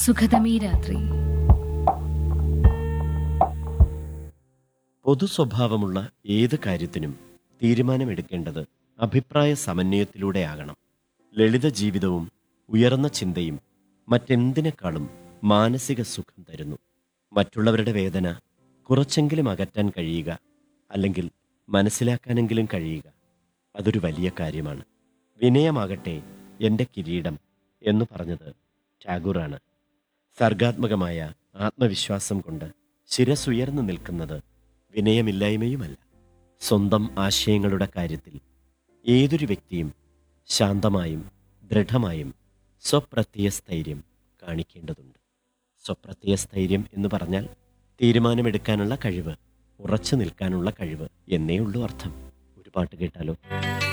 സുഖതമീ രാത്രി പൊതു സ്വഭാവമുള്ള ഏത് കാര്യത്തിനും തീരുമാനമെടുക്കേണ്ടത് അഭിപ്രായ സമന്വയത്തിലൂടെയാകണം ലളിത ജീവിതവും ഉയർന്ന ചിന്തയും മറ്റെന്തിനേക്കാളും മാനസിക സുഖം തരുന്നു മറ്റുള്ളവരുടെ വേദന കുറച്ചെങ്കിലും അകറ്റാൻ കഴിയുക അല്ലെങ്കിൽ മനസ്സിലാക്കാനെങ്കിലും കഴിയുക അതൊരു വലിയ കാര്യമാണ് വിനയമാകട്ടെ എൻ്റെ കിരീടം എന്ന് പറഞ്ഞത് ടാഗോറാണ് സർഗാത്മകമായ ആത്മവിശ്വാസം കൊണ്ട് ശിരസുയർന്നു നിൽക്കുന്നത് വിനയമില്ലായ്മയുമല്ല സ്വന്തം ആശയങ്ങളുടെ കാര്യത്തിൽ ഏതൊരു വ്യക്തിയും ശാന്തമായും ദൃഢമായും സ്വപ്രത്യയസ്ഥൈര്യം കാണിക്കേണ്ടതുണ്ട് സ്വപ്രത്യയസ്ഥൈര്യം എന്ന് പറഞ്ഞാൽ തീരുമാനമെടുക്കാനുള്ള കഴിവ് ഉറച്ചു നിൽക്കാനുള്ള കഴിവ് എന്നേ ഉള്ളൂ അർത്ഥം ഒരു പാട്ട് കേട്ടാലോ